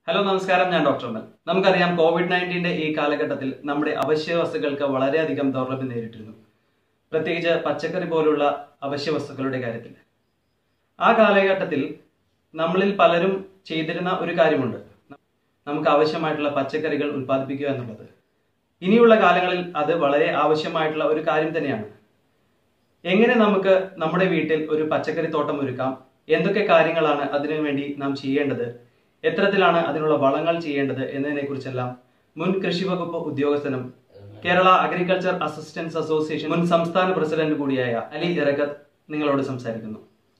Hello നമസ്കാരം ഞാൻ doctor മൽ നമുക്കറിയാം കോവിഡ് നയൻറ്റീന്റെ ഈ കാലഘട്ടത്തിൽ നമ്മുടെ അവശ്യ വസ്തുക്കൾക്ക് വളരെയധികം ദൗർലഭ്യം നേരിട്ടിരുന്നു പ്രത്യേകിച്ച് പച്ചക്കറി പോലുള്ള അവശ്യ വസ്തുക്കളുടെ കാര്യത്തിൽ ആ കാലഘട്ടത്തിൽ നമ്മളിൽ പലരും ചെയ്തിരുന്ന ഒരു കാര്യമുണ്ട് നമുക്ക് ആവശ്യമായിട്ടുള്ള പച്ചക്കറികൾ ഉൽപ്പാദിപ്പിക്കുക എന്നുള്ളത് ഇനിയുള്ള കാലങ്ങളിൽ അത് വളരെ ആവശ്യമായിട്ടുള്ള ഒരു കാര്യം തന്നെയാണ് എങ്ങനെ നമുക്ക് നമ്മുടെ വീട്ടിൽ ഒരു പച്ചക്കറി തോട്ടം ഒരുക്കാം എന്തൊക്കെ കാര്യങ്ങളാണ് അതിനു വേണ്ടി നാം ചെയ്യേണ്ടത് എത്തരത്തിലാണ് അതിനുള്ള വളങ്ങൾ ചെയ്യേണ്ടത് എന്നതിനെ കുറിച്ചെല്ലാം മുൻ കൃഷി വകുപ്പ് ഉദ്യോഗസ്ഥനും കേരള അഗ്രികൾച്ചർ അസിസ്റ്റൻസ് അസോസിയേഷൻ മുൻ സംസ്ഥാന പ്രസിഡന്റ് കൂടിയായ അലി ഇറക്കത്ത് നിങ്ങളോട് സംസാരിക്കുന്നു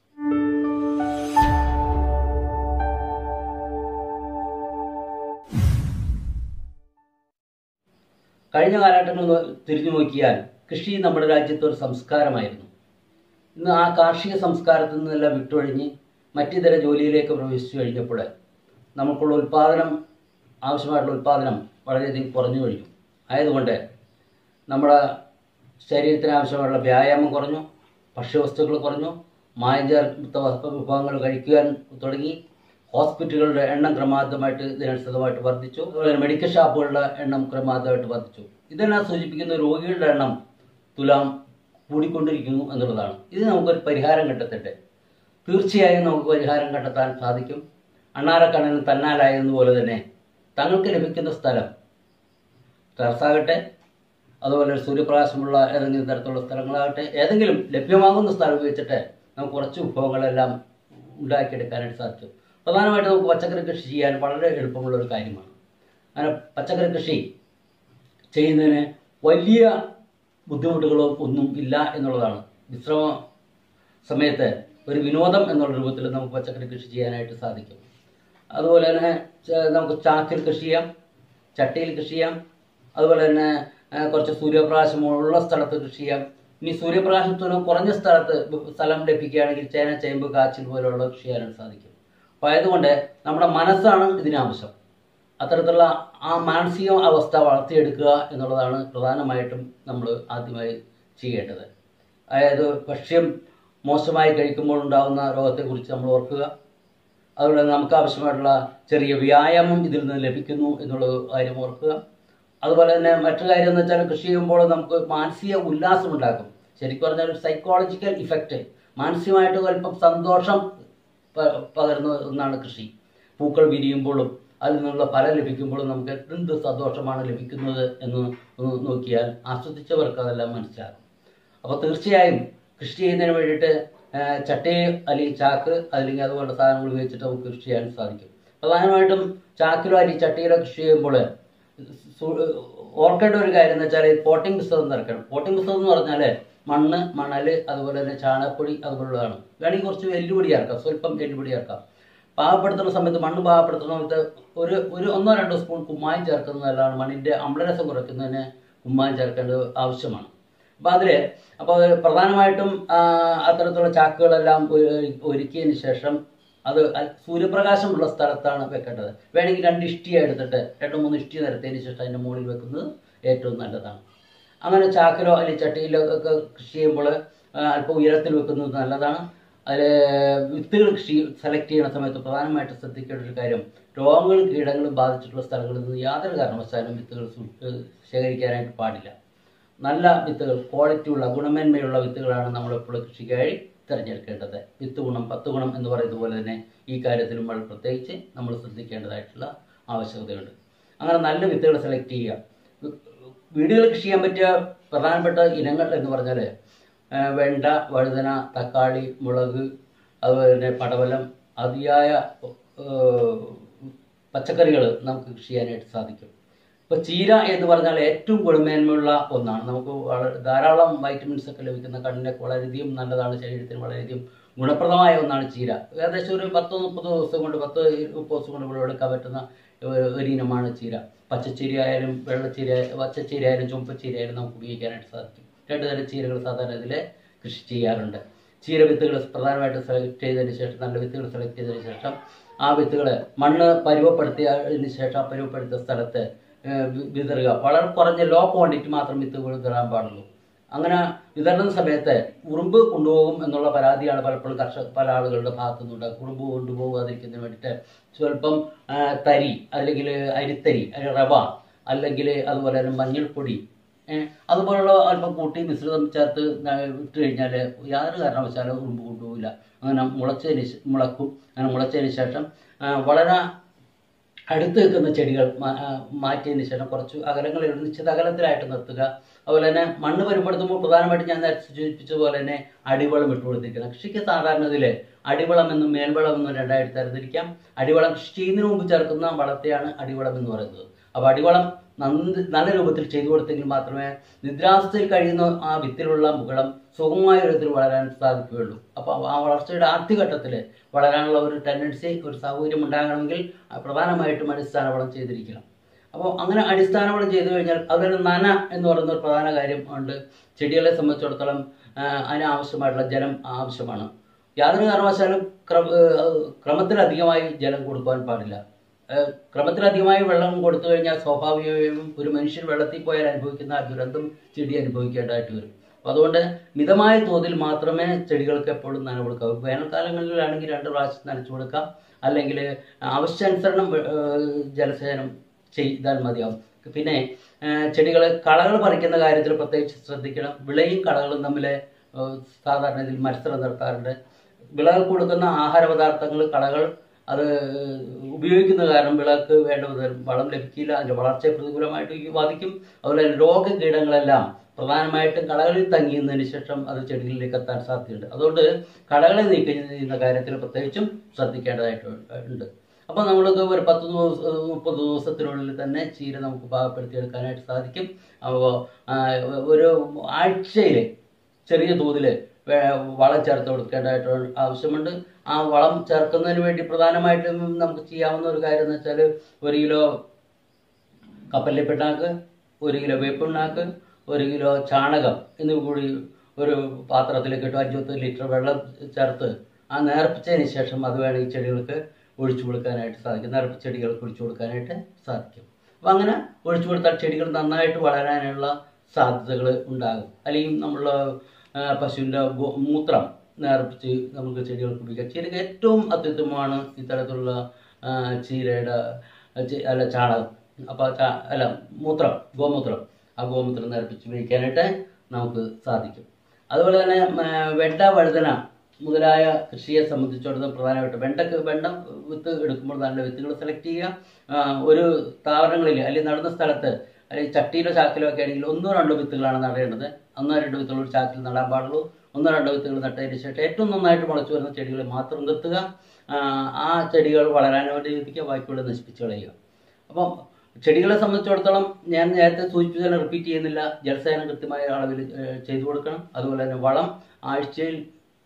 കഴിഞ്ഞ കാലഘട്ടങ്ങൾ നോ- തിരിഞ്ഞു നോക്കിയാൽ കൃഷി നമ്മുടെ രാജ്യത്ത് ഒരു സംസ്കാരമായിരുന്നു ഇന്ന് ആ കാർഷിക സംസ്കാരത്തിൽ നിന്നെല്ലാം വിട്ടൊഴിഞ്ഞ് മറ്റിതര ജോലിയിലേക്ക് പ്രവേശിച്ചു കഴിഞ്ഞപ്പോൾ നമുക്കുള്ള ഉൽപ്പാദനം ആവശ്യമായിട്ടുള്ള ഉൽപ്പാദനം വളരെയധികം കുറഞ്ഞു കഴിഞ്ഞു ആയതുകൊണ്ട് നമ്മുടെ ശരീരത്തിന് ആവശ്യമായിട്ടുള്ള വ്യായാമം കുറഞ്ഞു ഭക്ഷ്യവസ്തുക്കൾ കുറഞ്ഞു മായം ചേർത്ത വസ്തു വിഭവങ്ങൾ കഴിക്കുവാൻ തുടങ്ങി ഹോസ്പിറ്റലുകളുടെ എണ്ണം ക്രമാതമായിട്ട് ഇതിനനുസൃതമായിട്ട് വർദ്ധിച്ചു അതുപോലെ തന്നെ മെഡിക്കൽ ഷോപ്പുകളുടെ എണ്ണം ക്രമാതമായിട്ട് വർദ്ധിച്ചു ഇതെല്ലാം സൂചിപ്പിക്കുന്ന രോഗികളുടെ എണ്ണം തുലാം കൂടിക്കൊണ്ടിരിക്കുന്നു എന്നുള്ളതാണ് ഇത് നമുക്കൊരു പരിഹാരം കണ്ടെത്തട്ടെ തീർച്ചയായും നമുക്ക് പരിഹാരം കണ്ടെത്താൻ സാധിക്കും അണ്ണാരക്കണ്ണന് തന്നാലായതുപോലെ തന്നെ തങ്ങൾക്ക് ലഭിക്കുന്ന സ്ഥലം ടെറസാകട്ടെ അതുപോലെ സൂര്യപ്രകാശമുള്ള ഏതെങ്കിലും തരത്തിലുള്ള സ്ഥലങ്ങളാകട്ടെ ഏതെങ്കിലും ലഭ്യമാകുന്ന സ്ഥലം ഉപയോഗിച്ചിട്ട് നമുക്ക് കുറച്ച് വിഭവങ്ങളെല്ലാം ഉണ്ടാക്കിയെടുക്കാനായിട്ട് സാധിച്ചു പ്രധാനമായിട്ട് നമുക്ക് പച്ചക്കറി കൃഷി ചെയ്യാൻ വളരെ എളുപ്പമുള്ള ഒരു കാര്യമാണ് അങ്ങനെ പച്ചക്കറി കൃഷി ചെയ്യുന്നതിന് വലിയ ബുദ്ധിമുട്ടുകളോ ഒന്നും ഇല്ല എന്നുള്ളതാണ് വിശ്രമ സമയത്ത് ഒരു വിനോദം എന്നുള്ള രൂപത്തിൽ നമുക്ക് പച്ചക്കറി കൃഷി ചെയ്യാനായിട്ട് സാധിക്കും അതുപോലെ തന്നെ ച- നമുക്ക് ചാക്കിൽ കൃഷി ചെയ്യാം ചട്ടിയിൽ കൃഷി ചെയ്യാം അതുപോലെ തന്നെ ആ, കുറച്ച് സൂര്യപ്രകാശമുള്ള സ്ഥലത്ത് കൃഷി ചെയ്യാം ഇനി സൂര്യപ്രകാശത്തിന് കുറഞ്ഞ സ്ഥലത്ത് സ്ഥലം ലഭിക്കുകയാണെങ്കിൽ ചേന ചേമ്പ് കാച്ചിൽ പോലെയുള്ള കൃഷി ചെയ്യാനായിട്ട് സാധിക്കും അപ്പോൾ ആയതുകൊണ്ട് നമ്മുടെ മനസ്സാണ് ഇതിനാവശ്യം അത്തരത്തിലുള്ള ആ മാനസിക അവസ്ഥ വളർത്തിയെടുക്കുക എന്നുള്ളതാണ് പ്രധാനമായിട്ടും നമ്മൾ ആദ്യമായി ചെയ്യേണ്ടത് അതായത് ഭക്ഷ്യം മോശമായി കഴിക്കുമ്പോൾ ഉണ്ടാകുന്ന രോഗത്തെക്കുറിച്ച് നമ്മൾ ഓർക്കുക അതുപോലെ നമുക്ക് ആവശ്യമായിട്ടുള്ള ചെറിയ വ്യായാമം ഇതിൽ നിന്ന് ലഭിക്കുന്നു എന്നുള്ള കാര്യം ഓർക്കുക അതുപോലെ തന്നെ മറ്റൊരു കാര്യം എന്ന് വെച്ചാൽ കൃഷി ചെയ്യുമ്പോൾ നമുക്ക് മാനസിക ഉല്ലാസം ഉണ്ടാക്കും ശരിക്കും പറഞ്ഞാൽ ഒരു സൈക്കോളജിക്കൽ ഇഫക്റ്റ് മാനസികമായിട്ട് അല്പം സന്തോഷം പ- പകരുന്ന ഒന്നാണ് കൃഷി പൂക്കൾ വിരിയുമ്പോഴും അതിൽ നിന്നുള്ള ഫലം ലഭിക്കുമ്പോഴും നമുക്ക് എന്ത് സന്തോഷമാണ് ലഭിക്കുന്നത് എന്ന് ഒന്ന് നോക്കിയാൽ ആസ്വദിച്ചവർക്ക് അതെല്ലാം മനസ്സിലാകും അപ്പോൾ തീർച്ചയായും കൃഷി ചെയ്യുന്നതിന് വേണ്ടിയിട്ട് ആ, ചട്ടി അല്ലെങ്കിൽ ചാക്ക് അല്ലെങ്കിൽ അതുപോലുള്ള സാധനങ്ങൾ ഉപയോഗിച്ചിട്ട് നമുക്ക് കൃഷി ചെയ്യാൻ സാധിക്കും പ്രധാനമായിട്ടും ചാക്കിലോ അല്ലെങ്കിൽ ചട്ടിയിലോ കൃഷി ചെയ്യുമ്പോൾ സു- ഓർക്കേണ്ട ഒരു കാര്യം എന്ന് വെച്ചാൽ പോട്ടിംഗ് പുസ്തകം നിറക്കണം പോട്ടിംഗ് പുസ്തകം എന്ന് പറഞ്ഞാൽ മണ്ണ് മണൽ അതുപോലെ തന്നെ ചാണകപ്പൊടി അതുപോലുള്ളതാണ് വേണമെങ്കിൽ കുറച്ച് എല്ലുപൊടി ചേർക്കാം സ്വല്പം എല്ലുപൊടി ചേർക്കാം പാകപ്പെടുത്തുന്ന സമയത്ത് മണ്ണ് പാകപ്പെടുത്തുന്ന സമയത്ത് ഒരു ഒരു ഒന്നോ രണ്ടോ സ്പൂൺ കുമ്മായം ചേർക്കുന്നത് നല്ലതാണ് മണ്ണിൻ്റെ അമ്ലരസം കുറയ്ക്കുന്നതിന് കുമ്മായം ചേർക്കേണ്ടത് ആവശ്യമാണ് അപ്പോൾ അതിൽ അപ്പോൾ പ്രധാനമായിട്ടും ആ, അത്തരത്തിലുള്ള ചാക്കുകളെല്ലാം ഒരു- ഒരുക്കിയതിന് ശേഷം അത് അ- സൂര്യപ്രകാശമുള്ള സ്ഥലത്താണ് വെക്കേണ്ടത് വേണമെങ്കിൽ രണ്ട് ഇഷ്ടിക എടുത്തിട്ട് രണ്ട് മൂന്ന് ഇഷ്ടിക നിരത്തിയതിന് ശേഷം അതിൻ്റെ മുകളിൽ വെക്കുന്നത് ഏറ്റവും നല്ലതാണ് അങ്ങനെ ചാക്കിലോ അല്ലെങ്കിൽ ചട്ടിയിലോ ഒക്കെ കൃഷി ചെയ്യുമ്പോൾ അല്പം ഉയരത്തിൽ വെക്കുന്നത് നല്ലതാണ് അതിൽ വിത്തുകൾ കൃഷി സെലക്ട് ചെയ്യുന്ന സമയത്ത് പ്രധാനമായിട്ട് ശ്രദ്ധിക്കേണ്ട ഒരു കാര്യം രോഗങ്ങളും കീടങ്ങളും ബാധിച്ചിട്ടുള്ള സ്ഥലങ്ങളിൽ നിന്ന് യാതൊരു കാരണവശാലും വിത്തുകൾ സൂ- ഏഹ് ശേഖരിക്കാനായിട്ട് പാടില്ല നല്ല വിത്തുകൾ ക്വാളിറ്റിയുള്ള ഗുണമേന്മയുള്ള വിത്തുകളാണ് നമ്മൾ എപ്പോഴും കൃഷിക്കായി തിരഞ്ഞെടുക്കേണ്ടത് വിത്ത് ഗുണം പത്ത് ഗുണം എന്ന് പറയുന്നത് പോലെ തന്നെ ഈ കാര്യത്തിലും നമ്മൾ പ്രത്യേകിച്ച് നമ്മൾ ശ്രദ്ധിക്കേണ്ടതായിട്ടുള്ള ആവശ്യകതയുണ്ട് അങ്ങനെ നല്ല വിത്തുകൾ സെലക്ട് ചെയ്യുക വി- വീടുകളിൽ കൃഷി ചെയ്യാൻ പറ്റിയ പ്രധാനപ്പെട്ട ഇനങ്ങൾ എന്ന് പറഞ്ഞാൽ വെണ്ട വഴുതന തക്കാളി മുളക് അതുപോലെ തന്നെ പടവലം അതിയായ പച്ചക്കറികൾ നമുക്ക് കൃഷി ചെയ്യാനായിട്ട് സാധിക്കും ഇപ്പോൾ ചീര എന്ന് പറഞ്ഞാൽ ഏറ്റവും ഗുണമേന്മയുള്ള ഒന്നാണ് നമുക്ക് വളരെ ധാരാളം വൈറ്റമിൻസ് ഒക്കെ ലഭിക്കുന്ന കണ്ണിനൊക്കെ വളരെയധികം നല്ലതാണ് ശരീരത്തിന് വളരെയധികം ഗുണപ്രദമായ ഒന്നാണ് ചീര ഏകദേശം ഒരു പത്തോ മുപ്പതോ ദിവസം കൊണ്ട് പത്തോ മുപ്പത് ദിവസം കൊണ്ട് വിളവെടുക്കാൻ പറ്റുന്ന ഒരു- ഒരു ഇനമാണ് ചീര പച്ചച്ചീര ആയാലും വെള്ളച്ചീര പച്ചച്ചീര ആയാലും ചുമപ്പച്ചീര ആയാലും നമുക്ക് ഉപയോഗിക്കാനായിട്ട് സാധിക്കും രണ്ട് തരം ചീരകൾ സാധാരണ ഇതിൽ കൃഷി ചെയ്യാറുണ്ട് ചീര വിത്തുകൾ പ്രധാനമായിട്ട് സെലക്ട് ചെയ്തതിന് ശേഷം നല്ല വിത്തുകൾ സെലക്ട് ചെയ്തതിന് ശേഷം ആ വിത്തുകൾ മണ്ണ് പരുവപ്പെടുത്തിയതിന് ശേഷം ആ പരുവപ്പെടുത്തിയ സ്ഥലത്ത് ഏഹ് വി- വിതറുക വളരെ കുറഞ്ഞ ലോ ക്വാണ്ടിറ്റി മാത്രം വിത്തുകൾ വിതറാൻ പാടുള്ളൂ അങ്ങനെ വിതരണ സമയത്ത് ഉറുമ്പ് കൊണ്ടുപോകും എന്നുള്ള പരാതിയാണ് പലപ്പോഴും കർഷക പല ആളുകളുടെ ഭാഗത്തു നിന്നുണ്ട് ഉറുമ്പ് കൊണ്ടുപോകാതിരിക്കുന്നതിന് വേണ്ടിയിട്ട് സ്വല്പം ആ, തരി അല്ലെങ്കിൽ അരിത്തരി അല്ലെങ്കിൽ റവ അല്ലെങ്കിൽ അതുപോലെ തന്നെ മഞ്ഞൾപ്പൊടി ഏ, അതുപോലുള്ള അല്പം കൂട്ടി മിശ്രിതം ചേർത്ത് ന- ഇട്ട് കഴിഞ്ഞാൽ യാതൊരു കാരണവശാലും ഉറുമ്പ് കൊണ്ടുപോകില്ല അങ്ങനെ മുളച്ചതിന് ശേ- മുളക്കും അങ്ങനെ മുളച്ചതിന് ശേഷം ആ, വളരെ അടുത്ത് നിൽക്കുന്ന ചെടികൾ മാ- ആ, മാറ്റിയതിന് ശേഷം കുറച്ച് അകലങ്ങളിൽ ഒരു നിശ്ചിത അകലത്തിലായിട്ട് നിർത്തുക അതുപോലെ തന്നെ മണ്ണ് പരിപ്പെടുത്തുമ്പോൾ പ്രധാനമായിട്ടും ഞാൻ നേരത്തെ സൂചിപ്പിച്ച പോലെ തന്നെ അടിവളം ഇട്ട് കൊടുത്തിരിക്കണം കൃഷിക്ക് സാധാരണ ഇതിൽ അടിവളം എന്നും മേൽവളം എന്നും രണ്ടായിട്ട് തരംതിരിക്കാം അടിവളം കൃഷി ചെയ്യുന്നതിന് മുമ്പ് ചേർക്കുന്ന വളത്തെയാണ് അടിവളം എന്ന് പറയുന്നത് അപ്പോൾ അടിവളം നന്ന നല്ല രൂപത്തിൽ ചെയ്തു കൊടുത്തെങ്കിൽ മാത്രമേ നിദ്രാവസ്ഥയിൽ കഴിയുന്ന ആ വിത്തിലുള്ള മുകളം സുഗമമായ വിധത്തിൽ വളരാൻ സാധിക്കുകയുള്ളൂ അപ്പോൾ ആ വളർച്ചയുടെ ആദ്യഘട്ടത്തിൽ വളരാനുള്ള ഒരു ടെൻഡൻസി ഒരു സൗകര്യം ഉണ്ടാകണമെങ്കിൽ ആ പ്രധാനമായിട്ടും അടിസ്ഥാന വളം ചെയ്തിരിക്കണം അപ്പോൾ അങ്ങനെ അടിസ്ഥാന വളം ചെയ്തു കഴിഞ്ഞാൽ അതൊരു നന എന്ന് പറയുന്ന ഒരു പ്രധാന കാര്യം ഉണ്ട് ചെടികളെ സംബന്ധിച്ചിടത്തോളം ആ, അതിന് ആവശ്യമായിട്ടുള്ള ജലം ആവശ്യമാണ് യാതൊരു കാരണവശാലും ക്രമ ഏഹ് ക്രമത്തിലധികമായി ജലം കൊടുക്കുവാൻ പാടില്ല ഏഹ് ക്രമത്തിലധികമായി വെള്ളം കൊടുത്തു കഴിഞ്ഞാൽ സ്വാഭാവികമായും ഒരു മനുഷ്യൻ വെള്ളത്തിൽ പോയാൽ അനുഭവിക്കുന്ന ആ ദുരന്തം ചെടി അനുഭവിക്കേണ്ടതായിട്ട് വരും അപ്പോൾ അതുകൊണ്ട് മിതമായ തോതിൽ മാത്രമേ ചെടികൾക്ക് എപ്പോഴും നനവ് കൊടുക്കാവൂ വേനൽക്കാലങ്ങളിലാണെങ്കിൽ രണ്ട് പ്രാവശ്യം നനച്ചു കൊടുക്കാം അല്ലെങ്കിൽ ആവശ്യാനുസരണം ഏഹ് ജലസേചനം ചെയ്താൽ മതിയാവും പിന്നെ ചെടികൾ കളകൾ പറിക്കുന്ന കാര്യത്തിൽ പ്രത്യേകിച്ച് ശ്രദ്ധിക്കണം വിളയും കളകളും തമ്മിൽ ഏഹ് സാധാരണ ഇതിൽ മത്സരം നടത്താറുണ്ട് വിളകൾക്ക് കൊടുക്കുന്ന ആഹാര പദാർത്ഥങ്ങൾ കളകൾ അത് ഉപയോഗിക്കുന്ന കാരണം വിളക്ക് വേണ്ട വിധം വളം ലഭിക്കില്ല അതിൻ്റെ വളർച്ചയെ പ്രതികൂലമായിട്ട് ഈ ബാധിക്കും അതുപോലെ തന്നെ രോഗകീടങ്ങളെല്ലാം പ്രധാനമായിട്ടും കളകളിൽ തങ്ങിയതിനു ശേഷം അത് ചെടികളിലേക്ക് എത്താൻ സാധ്യതയുണ്ട് അതുകൊണ്ട് കളകളെ നീക്കം ചെയ്യുന്ന കാര്യത്തിൽ പ്രത്യേകിച്ചും ശ്രദ്ധിക്കേണ്ടതായിട്ട് ഉണ്ട് അപ്പോൾ നമ്മൾക്ക് ഒരു പത്ത് ദിവസം മുപ്പത് ദിവസത്തിനുള്ളിൽ തന്നെ ചീര നമുക്ക് പാകപ്പെടുത്തിയെടുക്കാനായിട്ട് സാധിക്കും അപ്പോൾ ഒരു ആഴ്ചയിൽ ചെറിയ തോതിൽ വളം ചേർത്ത് കൊടുക്കേണ്ടതായിട്ട് ആവശ്യമുണ്ട് ആ വളം ചേർക്കുന്നതിന് വേണ്ടി പ്രധാനമായിട്ടും നമുക്ക് ചെയ്യാവുന്ന ഒരു കാര്യം എന്ന് വെച്ചാൽ ഒരു കിലോ കപ്പലിലെ പിണ്ണാക്ക് ഒരു കിലോ വേപ്പിണ്ണാക്ക് ഒരു കിലോ ചാണകം എന്നിവ കൂടി ഒരു പാത്രത്തിലേക്ക് ഇട്ട് അഞ്ചുപത്ത് ലിറ്റർ വെള്ളം ചേർത്ത് ആ നേർപ്പിച്ചതിന് ശേഷം അത് വേണമെങ്കിൽ ചെടികൾക്ക് ഒഴിച്ചു കൊടുക്കാനായിട്ട് സാധിക്കും നേർപ്പിച്ച ചെടികൾക്ക് ഒഴിച്ചു കൊടുക്കാനായിട്ട് സാധിക്കും അപ്പം അങ്ങനെ ഒഴിച്ചു കൊടുത്താൽ ചെടികൾ നന്നായിട്ട് വളരാനുള്ള സാധ്യതകൾ ഉണ്ടാകും അല്ലെങ്കിൽ നമ്മൾ പശുവിൻ്റെ മൂത്രം നേർപ്പിച്ച് നമുക്ക് ചെടികൾക്ക് ഉപയോഗിക്കാം ചീരക്ക് ഏറ്റവും അത്യുത്തമമാണ് ഇത്തരത്തിലുള്ള ആ, ചീരയുടെ ചി- അല്ല ചാണകം അപ്പോൾ അല്ല മൂത്രം ഗോമൂത്രം ആ ഗോമൂത്രം നേർപ്പിച്ച് ഉപയോഗിക്കാനായിട്ട് നമുക്ക് സാധിക്കും അതുപോലെ തന്നെ ഉം, ആ, വെണ്ട വഴുതന മുതലായ കൃഷിയെ സംബന്ധിച്ചിടത്തോളം പ്രധാനമായിട്ട് വെണ്ടക്ക് വെണ്ട വിത്ത് എടുക്കുമ്പോൾ നല്ല വിത്തുകൾ സെലക്ട് ചെയ്യുക ആ, ഒരു താവരങ്ങളിൽ അല്ലെങ്കിൽ നടുന്ന സ്ഥലത്ത് അല്ലെങ്കിൽ ചട്ടിയിലോ ചാക്കിലോ ഒക്കെ ആണെങ്കിൽ ഒന്നോ രണ്ടോ വിത്തുകളാണ് നടേണ്ടത് ഒന്നോ രണ്ടോ വിത്തുകൾ ഒരു ചാക്കിൽ നടാൻ പാടുള്ളൂ ഒന്നോ രണ്ടോ വിത്തുകൾ നട്ടതിന് ശേഷം ഏറ്റവും നന്നായിട്ട് മുളച്ചു വരുന്ന ചെടികൾ മാത്രം നിർത്തുക ആ, ആ ചെടികൾ വളരാൻ വേണ്ടി അനുവദിക്കുക ബാക്കിയുള്ള നശിപ്പിച്ച് കളയുക അപ്പം ചെടികളെ സംബന്ധിച്ചിടത്തോളം ഞാൻ നേരത്തെ സൂചിപ്പിച്ചതിനെ റിപ്പീറ്റ് ചെയ്യുന്നില്ല ജലസേചനം കൃത്യമായ അളവിൽ ഏഹ്, ചെയ്തു കൊടുക്കണം അതുപോലെ തന്നെ വളം ആഴ്ചയിൽ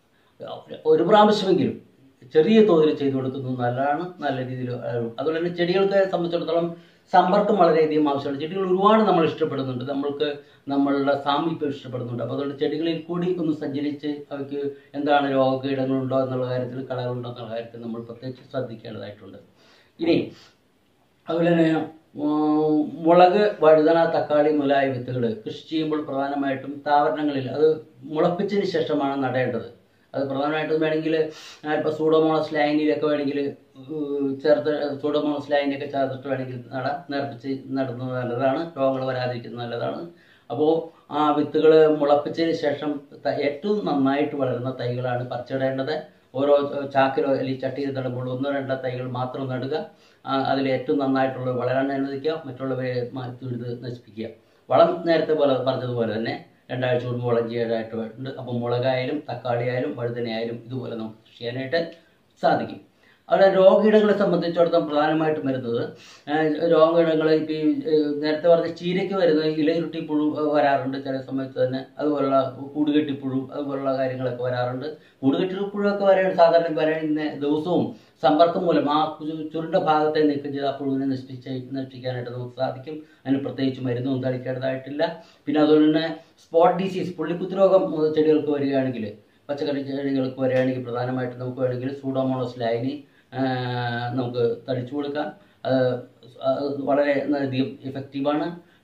ഒരു പ്രാവശ്യമെങ്കിലും ചെറിയ തോതിൽ ചെയ്തു കൊടുക്കുന്നത് നല്ലതാണ് നല്ല രീതിയിൽ വളരും. അതുപോലെ തന്നെ ചെടികൾക്ക് സംബന്ധിച്ചിടത്തോളം സമ്പർക്കം വളരെയധികം ആവശ്യമാണ് ചെടികൾ ഒരുപാട് നമ്മൾ ഇഷ്ടപ്പെടുന്നുണ്ട് നമ്മൾക്ക് നമ്മളുടെ സാമീപ്യം ഇഷ്ടപ്പെടുന്നുണ്ട് അപ്പോൾ അതുകൊണ്ട് ചെടികളിൽ കൂടി ഒന്ന് സഞ്ചരിച്ച് അവയ്ക്ക് എന്താണ് രോഗകീടങ്ങളുണ്ടോ എന്നുള്ള കാര്യത്തിൽ കളകളുണ്ടോ എന്നുള്ള കാര്യത്തിൽ നമ്മൾ പ്രത്യേകിച്ച് ശ്രദ്ധിക്കേണ്ടതായിട്ടുണ്ട് ഇനി അതുപോലെ തന്നെ ഉം, മുളക് വഴുതന തക്കാളി മുതലായ വിത്തുകൾ കൃഷി ചെയ്യുമ്പോൾ പ്രധാനമായിട്ടും താവരണങ്ങളിൽ അത് മുളപ്പിച്ചതിന് ശേഷമാണ് നടേണ്ടത് അത് പ്രധാനമായിട്ടും വേണമെങ്കിൽ ഇപ്പോൾ സൂഡോമോണസ് ലൈനിലൊക്കെ വേണമെങ്കിൽ ചേർത്ത് സൂഡോമോണസ് ലൈനൊക്കെ ചേർത്തിട്ട് വേണമെങ്കിൽ നട നേർപ്പിച്ച് നടുന്നത് നല്ലതാണ് രോഗങ്ങൾ വരാതിരിക്കുന്നത് നല്ലതാണ് അപ്പോൾ ആ വിത്തുകൾ മുളപ്പിച്ചതിന് ശേഷം ത- ഏറ്റവും നന്നായിട്ട് വളരുന്ന തൈകളാണ് പറിച്ചിടേണ്ടത് ഓരോ ചാക്കിലോ അല്ലെങ്കിൽ ചട്ടിയിൽ നടുമ്പോൾ ഒന്നോ രണ്ടോ തൈകൾ മാത്രം നടുക ആ, അതിൽ ഏറ്റവും നന്നായിട്ടുള്ളത് വളരാൻ അനുവദിക്കുക മറ്റുള്ളവയെ മാറ്റി എടുത്ത് നശിപ്പിക്കുക വളം നേരത്തെ പോലെ പറഞ്ഞതുപോലെ തന്നെ രണ്ടാഴ്ച കൂടുമ്പോൾ വളം ചെയ്യാനായിട്ട് ഉണ്ട് അപ്പോൾ മുളകായാലും തക്കാളിയായാലും വഴുതനയായാലും ഇതുപോലെ നമുക്ക് കൃഷി ചെയ്യാനായിട്ട് സാധിക്കും അവിടെ രോഗകീടങ്ങളെ സംബന്ധിച്ചിടത്തോളം പ്രധാനമായിട്ടും വരുന്നത് രോഗകീടങ്ങൾ ഇപ്പം ഈ ഏഹ്, നേരത്തെ പറഞ്ഞ ചീരയ്ക്ക് വരുന്ന ഇലയുരുട്ടി പുഴു ഏഹ്, വരാറുണ്ട് ചില സമയത്ത് തന്നെ അതുപോലുള്ള കൂടുകെട്ടിപ്പുഴു അതുപോലുള്ള കാര്യങ്ങളൊക്കെ വരാറുണ്ട് കൂടുകെട്ടിപ്പുഴുവൊക്കെ വരാൻ സാധാരണ വരുന്ന ദിവസവും സമ്പർക്കം മൂലം ആ ചു- ചുരുണ്ട ഭാഗത്തെ നീക്കം ചെയ്ത് ആ പുഴുവിനെ നശിപ്പിച്ച് നശിപ്പിക്കാനായിട്ട് നമുക്ക് സാധിക്കും അതിന് പ്രത്യേകിച്ച് മരുന്നൊന്നും തളിക്കേണ്ടതായിട്ടില്ല പിന്നെ അതുപോലെ തന്നെ സ്പോട്ട് ഡിസീസ് പുള്ളിക്കുത്ത് രോഗം ഏഹ്, ചെടികൾക്ക് വരികയാണെങ്കിൽ പച്ചക്കറി ചെടികൾക്ക് വരികയാണെങ്കിൽ പ്രധാനമായിട്ടും നമുക്ക് വേണമെങ്കിൽ സൂഡോമോണസ് ലൈനി നമുക്ക് തളിച്ചു കൊടുക്കാം അത് അത് വളരെ അധികം ഇഫക്റ്റീവാണ്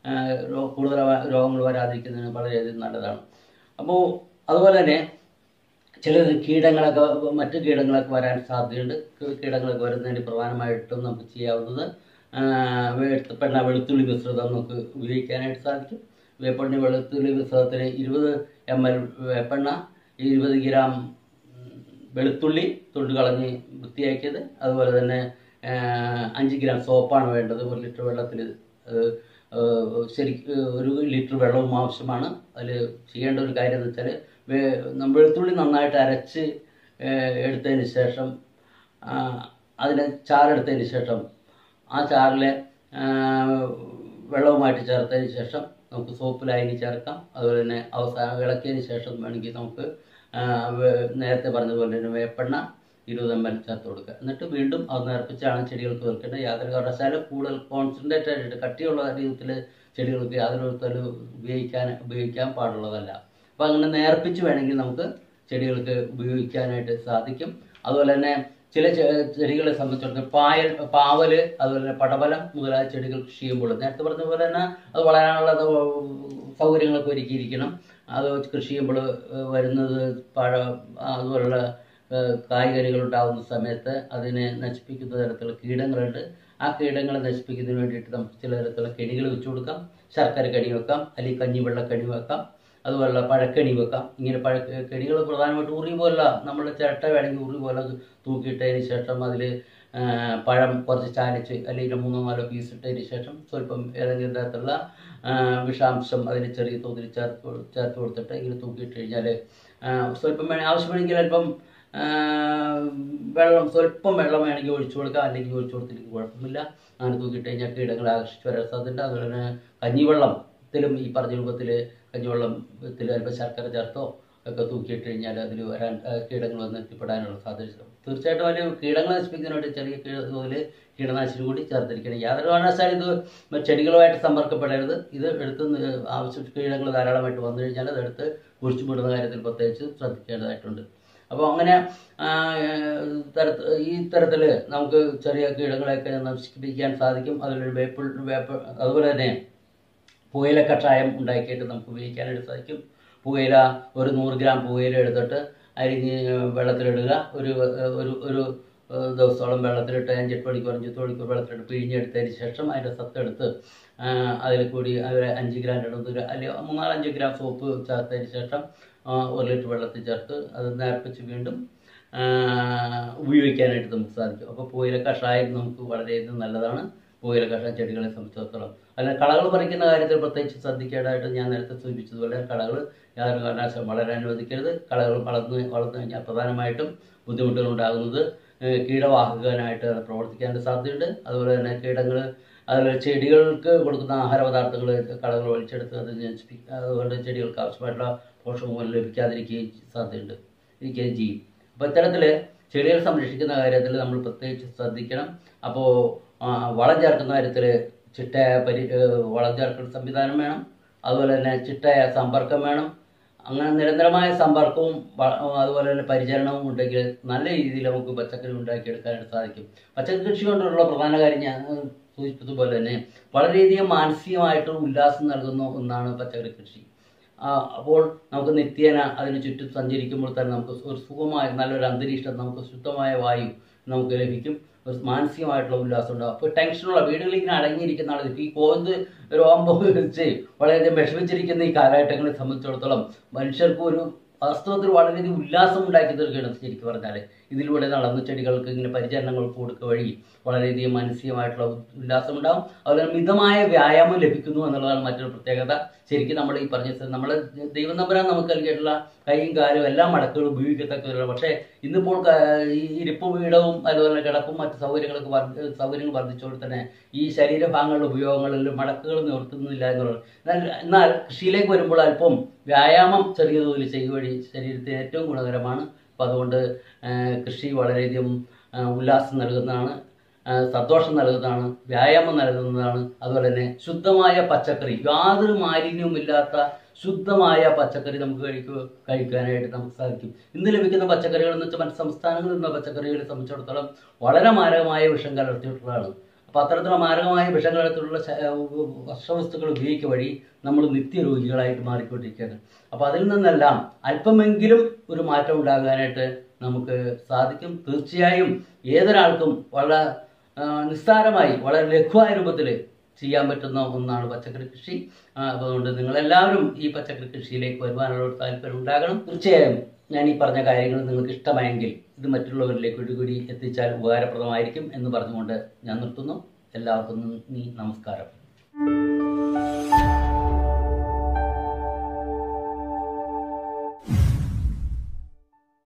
ആ, രോ- കൂടുതൽ രോഗങ്ങൾ വരാതിരിക്കുന്നതിന് വളരെയധികം നല്ലതാണ് അപ്പോൾ അതുപോലെ തന്നെ ചില കീടങ്ങളൊക്കെ മറ്റു കീടങ്ങളൊക്കെ വരാൻ സാധ്യതയുണ്ട് കീ- കീടങ്ങളൊക്കെ വരുന്നതിന് പ്രധാനമായിട്ടും നമുക്ക് ചെയ്യാവുന്നത് ആ, വെളുത്തപ്പെണ്ണ വെളുത്തുള്ളി മിശ്രിതം നമുക്ക് ഉപയോഗിക്കാനായിട്ട് സാധിക്കും വേപ്പെണ്ണ വെളുത്തുള്ളി മിശ്രിതത്തിന് ഇരുപത് എം എൽ വേപ്പെണ്ണ ഇരുപത് ഗ്രാം ഉം, വെളുത്തുള്ളി തൊണ്ട് കളഞ്ഞ് വൃത്തിയാക്കിയത് അതുപോലെ തന്നെ ആ, അഞ്ച് ഗ്രാം സോപ്പാണ് വേണ്ടത് ഒരു ലിറ്റർ വെള്ളത്തിൽ ശരി ഒരു ലിറ്റർ വെള്ളവും ആവശ്യമാണ് അതിൽ ചെയ്യേണ്ട ഒരു കാര്യം എന്ന് വെച്ചാൽ നമ്മൾ വെളുത്തുള്ളി നന്നായിട്ട് അരച്ച് ആ, എടുത്തതിന് ശേഷം ആ, അതിനെ ചാറെടുത്തതിന് ശേഷം ആ ചാറിൽ വെള്ളവുമായിട്ട് ചേർത്തതിന് ശേഷം നമുക്ക് സോപ്പ് ലായനി ചേർക്കാം അതുപോലെ തന്നെ അവസാനം ഇളക്കിയതിന് ശേഷം വേണമെങ്കിൽ നമുക്ക് ആ, വേ- നേരത്തെ പറഞ്ഞതുപോലെ തന്നെ വേപ്പെണ്ണ ഇരുപത് എം എൽ ചേർത്ത് കൊടുക്കുക എന്നിട്ട് വീണ്ടും അത് നേർപ്പിച്ചാണ് ചെടികൾക്ക് വെക്കേണ്ടത് യാതൊരു കാരണവശാലും കൂടുതൽ കോൺസെൻട്രേറ്റ് ആയിട്ട് കട്ടിയുള്ള രീതിയിൽ ചെടികൾക്ക് യാതൊരു വിധത്തിലും ഉപയോഗിക്കാൻ ഉപയോഗിക്കാൻ പാടുള്ളതല്ല അപ്പോൾ അങ്ങനെ നേർപ്പിച്ച് വേണമെങ്കിൽ നമുക്ക് ചെടികൾക്ക് ഉപയോഗിക്കാനായിട്ട് സാധിക്കും അതുപോലെ തന്നെ ചില ചെ- ചെടികളെ സംബന്ധിച്ചിടത്തോളം പായൽ പാവല് അതുപോലെ തന്നെ പടവലം മുതലായ ചെടികൾ കൃഷി ചെയ്യുമ്പോൾ നേരത്തെ പറഞ്ഞ പോലെ തന്നെ അത് വളരാനുള്ള സൗകര്യങ്ങളൊക്കെ ഒരുക്കിയിരിക്കണം അത് കൃഷി ചെയ്യുമ്പോൾ വരുന്നത് പഴ അതുപോലുള്ള ഏഹ് കായ്കനികൾ ഉണ്ടാകുന്ന സമയത്ത് അതിനെ നശിപ്പിക്കുന്ന തരത്തിലുള്ള കീടങ്ങളുണ്ട് ആ കീടങ്ങളെ നശിപ്പിക്കുന്നതിന് വേണ്ടിയിട്ട് നമുക്ക് ചില തരത്തിലുള്ള കെണികൾ വെച്ച് കൊടുക്കാം ശർക്കര കെണി വെക്കാം അല്ലെങ്കിൽ കഞ്ഞിവെള്ള കെണി വെക്കാം അതുപോലുള്ള പഴക്കണി വെക്കാം ഇങ്ങനെ പഴ കെണികൾ പ്രധാനമായിട്ട് ഉറി പോലുള്ള നമ്മുടെ ചിരട്ട വേണമെങ്കിൽ ഉറി പോലെ അത് തൂക്കിയിട്ടതിന് ശേഷം അതിൽ പഴം കുറച്ച് ചാലിച്ച് അല്ലെങ്കിൽ മൂന്നോ നാലോ പീസ് ഇട്ടതിന് ശേഷം സ്വല്പം ഏതെങ്കിലും തരത്തിലുള്ള ആ, വിഷാംശം അതിന് ചെറിയ തോതിൽ ചേർത്ത് കൊ- ചേർത്ത് കൊടുത്തിട്ട് ഇങ്ങനെ തൂക്കിയിട്ട് കഴിഞ്ഞാൽ സ്വല്പം വേണേ ആവശ്യമെങ്കിൽ അല്പം ആ, വെള്ളം സ്വല്പം വെള്ളം വേണമെങ്കിൽ ഒഴിച്ചു കൊടുക്കാം അല്ലെങ്കിൽ ഒഴിച്ചു കൊടുത്തില്ലെങ്കിൽ കുഴപ്പമില്ല അങ്ങനെ തൂക്കിയിട്ട് കഴിഞ്ഞാൽ കീടങ്ങളെ ആകർഷിച്ച് വരാൻ സാധ്യത അതുപോലെ തന്നെ കഞ്ഞിവെള്ളത്തിലും ഈ പറഞ്ഞ രൂപത്തിൽ കഞ്ഞിവെള്ളത്തിൽ അല്പം ശർക്കര ചേർത്തോ ഒക്കെ തൂക്കിയിട്ട് കഴിഞ്ഞാൽ അതിൽ വരാൻ ആ, കീടങ്ങൾ വന്ന് എത്തിപ്പെടാനുള്ള സാധ്യത തീർച്ചയായിട്ടും അതിൽ കീടങ്ങളെ നശിപ്പിക്കുന്നതിന് വേണ്ടി ചെറിയ കീട തോതിൽ കീടനാശിനി കൂടി ചേർത്തിരിക്കണം യാതൊരു കാരണവശാലും ഇത് ചെടികളുമായിട്ട് സമ്പർക്കപ്പെടരുത് ഇത് എടുത്ത് ന- ആവശ്യം കീടങ്ങൾ ധാരാളമായിട്ട് വന്നു കഴിഞ്ഞാൽ അതെടുത്ത് കുഴിച്ചുവിടുന്ന കാര്യത്തിൽ പ്രത്യേകിച്ച് ശ്രദ്ധിക്കേണ്ടതായിട്ടുണ്ട് അപ്പോൾ അങ്ങനെ ആ, തരത്ത് ഈ തരത്തിൽ നമുക്ക് ചെറിയ കീടങ്ങളെയൊക്കെ നശിപ്പിക്കാൻ സാധിക്കും അതിലൊരു വേപ്പ് വേപ്പ് അതുപോലെ തന്നെ പുകയില കഷായം ഉണ്ടാക്കിയിട്ട് നമുക്ക് ഉപയോഗിക്കാനായിട്ട് സാധിക്കും പുകയില ഒരു നൂറ് ഗ്രാം പുകയില എടുത്തിട്ട് അരിഞ്ഞ് വെള്ളത്തിലിടുക ഒരു ഒരു ഒരു ഏഹ് ദിവസത്തോളം വെള്ളത്തിലിട്ട് അഞ്ചെട്ട് മണിക്കൂർ അഞ്ചെട്ട് മണിക്കൂർ വെള്ളത്തിലിട്ട് പിഴിഞ്ഞെടുത്തതിന് ശേഷം അതിൻ്റെ സത്തെടുത്ത് അതിൽ കൂടി അതിൽ അഞ്ച് ഗ്രാം ഇടുന്നത് അല്ലെങ്കിൽ മൂന്നാലഞ്ച് ഗ്രാം സോപ്പ് ചേർത്തതിന് ശേഷം ആ, ഒരു ലിറ്റർ വെള്ളത്തിൽ ചേർത്ത് അത് നേർപ്പിച്ച് വീണ്ടും ആ, ഉപയോഗിക്കാനായിട്ട് നമുക്ക് സാധിക്കും അപ്പോൾ പുകയില കഷായം നമുക്ക് വളരെയധികം നല്ലതാണ് പുകയില കഷായം ചെടികളെ സംബന്ധിച്ചിടത്തോളം അല്ല കളകൾ പറിക്കുന്ന കാര്യത്തിൽ പ്രത്യേകിച്ച് ശ്രദ്ധിക്കേണ്ടതായിട്ട് ഞാൻ നേരത്തെ സൂചിപ്പിച്ചതുപോലെ കളകൾ യാതൊരു കാരണവശാലും വളരാൻ അനുവദിക്കരുത് കളകൾ വളർന്ന് വളർന്നു കഴിഞ്ഞാൽ പ്രധാനമായിട്ടും ബുദ്ധിമുട്ടുകൾ ഉണ്ടാകുന്നത് ഏഹ് കീടവാഹകനായിട്ട് അത് പ്രവർത്തിക്കാൻ സാധ്യതയുണ്ട് അതുപോലെ തന്നെ കീടങ്ങൾ അതുപോലെ ചെടികൾക്ക് കൊടുക്കുന്ന ആഹാര പദാർത്ഥങ്ങൾ കളകൾ വലിച്ചെടുത്ത് അത് നശിപ്പിക്കുക അതുകൊണ്ട് ചെടികൾക്ക് ആവശ്യമായിട്ടുള്ള പോഷകങ്ങൾ ലഭിക്കാതിരിക്കുകയും സാധ്യതയുണ്ട് ഇരിക്കുകയും ചെയ്യും അപ്പോൾ ഇത്തരത്തിൽ ചെടികൾ സംരക്ഷിക്കുന്ന കാര്യത്തിൽ നമ്മൾ പ്രത്യേകിച്ച് ശ്രദ്ധിക്കണം അപ്പോൾ വളം ചേർക്കുന്ന കാര്യത്തിൽ ചിട്ടയായ പരി ഏഹ് വളം ചേർക്കുന്ന സംവിധാനം വേണം അതുപോലെ തന്നെ ചിട്ടയായ സമ്പർക്കം വേണം അങ്ങനെ നിരന്തരമായ സമ്പർക്കവും വ- അതുപോലെ തന്നെ പരിചരണവും ഉണ്ടെങ്കിൽ നല്ല രീതിയിൽ നമുക്ക് പച്ചക്കറി ഉണ്ടാക്കിയെടുക്കാനായിട്ട് സാധിക്കും പച്ചക്കറി കൃഷി കൊണ്ടുള്ള പ്രധാന കാര്യം ഞാൻ ഏഹ്, സൂചിപ്പിച്ചതുപോലെ തന്നെ വളരെയധികം മാനസികമായിട്ട് ഉല്ലാസം നൽകുന്ന ഒന്നാണ് പച്ചക്കറി കൃഷി ആ, അപ്പോൾ നമുക്ക് നിത്യേന അതിന് ചുറ്റും സഞ്ചരിക്കുമ്പോൾ തന്നെ നമുക്ക് ഒരു സുഖമായ നല്ലൊരു അന്തരീക്ഷം നമുക്ക് ശുദ്ധമായ വായു നമുക്ക് ലഭിക്കും ഒരു മാനസികമായിട്ടുള്ള ഉല്ലാസം ഉണ്ടാകും അപ്പോൾ ടെൻഷനുള്ള വീടുകളിൽ ഇങ്ങനെ അടങ്ങിയിരിക്കുന്ന ആളുകൾ ഈ കോവിഡ് രോഗം വെച്ച് വളരെയധികം വിഷമിച്ചിരിക്കുന്ന ഈ കാലഘട്ടങ്ങളെ സംബന്ധിച്ചിടത്തോളം മനുഷ്യർക്ക് ഒരു വാസ്തവത്തിൽ വളരെയധികം ഉല്ലാസം ഉണ്ടാക്കി തീർക്കുകയാണ് ശരിക്കും പറഞ്ഞാൽ ഇതിലൂടെ നടന്ന ചെടികൾക്ക് ഇങ്ങനെ പരിചരണങ്ങൾ കൊടുക്കുക വഴി വളരെയധികം മാനസികമായിട്ടുള്ള ഉല്ലാസം ഉണ്ടാകും അതുപോലെ തന്നെ മിതമായ വ്യായാമം ലഭിക്കുന്നു എന്നുള്ളതാണ് മറ്റൊരു പ്രത്യേകത ശരിക്കും നമ്മൾ ഈ പറഞ്ഞ സ്ഥ- നമ്മൾ ദൈവം നമ്പരാൻ നമുക്ക് നൽകിയിട്ടുള്ള കൈയും കാലും എല്ലാ മടക്കുകളും ഉപയോഗിക്കത്തക്കവരുള്ള പക്ഷേ ഇന്നിപ്പോൾ ക- ഈ ഇരിപ്പും വീടവും അതുപോലെ തന്നെ കിടപ്പും മറ്റ് സൗകര്യങ്ങളൊക്കെ വർദ്ധ- സൗകര്യങ്ങൾ വർദ്ധിച്ചോടെ തന്നെ ഈ ശരീരഭാഗങ്ങളുടെ ഉപയോഗങ്ങളിൽ മടക്കുകൾ നിർത്തുന്നില്ല എന്നുള്ളത് എന്നാൽ എന്നാൽ കൃഷിയിലേക്ക് വരുമ്പോൾ അല്പം വ്യായാമം ചെറിയ തോതിൽ ചെയ്യുക വഴി ശരീരത്തിന് ഏറ്റവും ഗുണകരമാണ് അപ്പം അതുകൊണ്ട് ആ, കൃഷി വളരെയധികം ആ, ഉല്ലാസം നൽകുന്നതാണ് ആ, സന്തോഷം നൽകുന്നതാണ് വ്യായാമം നൽകുന്നതാണ് അതുപോലെ തന്നെ ശുദ്ധമായ പച്ചക്കറി യാതൊരു മാലിന്യവുമില്ലാത്ത ശുദ്ധമായ പച്ചക്കറി നമുക്ക് കഴിക്കുക കഴിക്കാനായിട്ട് നമുക്ക് സാധിക്കും ഇന്ന് ലഭിക്കുന്ന പച്ചക്കറികൾ എന്ന് വെച്ചാൽ മറ്റ് സംസ്ഥാനങ്ങളിൽ നിന്ന പച്ചക്കറികളെ സംബന്ധിച്ചിടത്തോളം വളരെ മാരകമായ വിഷം കലർത്തിയിട്ടുള്ളതാണ് അപ്പോൾ അത്തരത്തിലുള്ള മാരകമായ വിഷങ്ങളത്തിലുള്ള ഭക്ഷവസ്തുക്കൾ ഉപയോഗിക്കുക വഴി നമ്മൾ നിത്യരോഗികളായിട്ട് മാറിക്കൊണ്ടിരിക്കുകയാണ് അപ്പോൾ അതിൽ നിന്നെല്ലാം അല്പമെങ്കിലും ഒരു മാറ്റം ഉണ്ടാകാനായിട്ട് നമുക്ക് സാധിക്കും തീർച്ചയായും ഏതൊരാൾക്കും വളരെ ആ, നിസ്സാരമായി വളരെ ലഘുവായ രൂപത്തിൽ ചെയ്യാൻ പറ്റുന്ന ഒന്നാണ് പച്ചക്കറി കൃഷി ആ, അതുകൊണ്ട് നിങ്ങളെല്ലാവരും ഈ പച്ചക്കറി കൃഷിയിലേക്ക് വരുവാനുള്ള ഒരു താല്പര്യം ഉണ്ടാകണം തീർച്ചയായും ഞാൻ ഈ പറഞ്ഞ കാര്യങ്ങൾ നിങ്ങൾക്ക് ഇഷ്ടമായെങ്കിൽ ഇത് മറ്റുള്ളവരിലേക്ക് ഒടുകൂടി എത്തിച്ചാൽ ഉപകാരപ്രദമായിരിക്കും എന്ന് പറഞ്ഞുകൊണ്ട് ഞാൻ നിർത്തുന്നു എല്ലാവർക്കും നന്ദി നമസ്കാരം